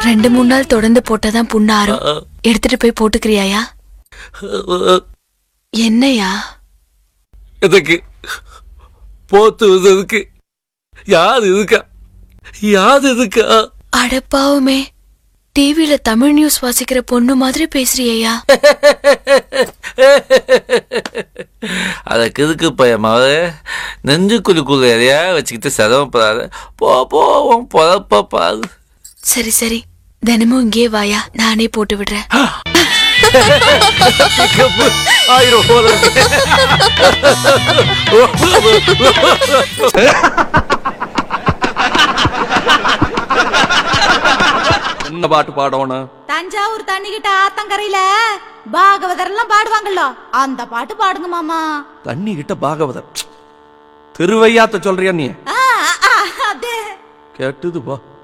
ரெண்டு மூணு நாள் தொடர்ந்து போட்டாதான் புண்ணாரும் எடுத்துட்டு போய் போட்டுக்கிறியாயா என்னையா எதுக்கு போத்து எதுக்கு யாது இதுக்கா யாது இதுக்கா அடப்பாவுமே டிவில தமிழ் நியூஸ் வாசிக்கிற பொண்ணு மாதிரி பேசுறியா அதுக்கு எதுக்கு பயமாவது நெஞ்சுக்குள்ளுக்குள்ள எதையா வச்சுக்கிட்டு சிரமப்படாத போ போ உன் பொழப்ப பாரு சரி சரி தினமும் இங்கே வாயா நானே போட்டு விடுறேன் ஆயிரம் போல இருக்கு. என்ன பாட்டு பாடணும் தஞ்சாவூர் தண்ணிக்கிட்ட ஆத்தங்கரையில பாகவதர் எல்லாம் பாடுவாங்கல்ல அந்த பாட்டு பாடுங்க மாமா தண்ணி கிட்ட பாகவதர் திருவையாத்த சொல்றியா நீ ஆ, ஆ, அது கேட்டுது பா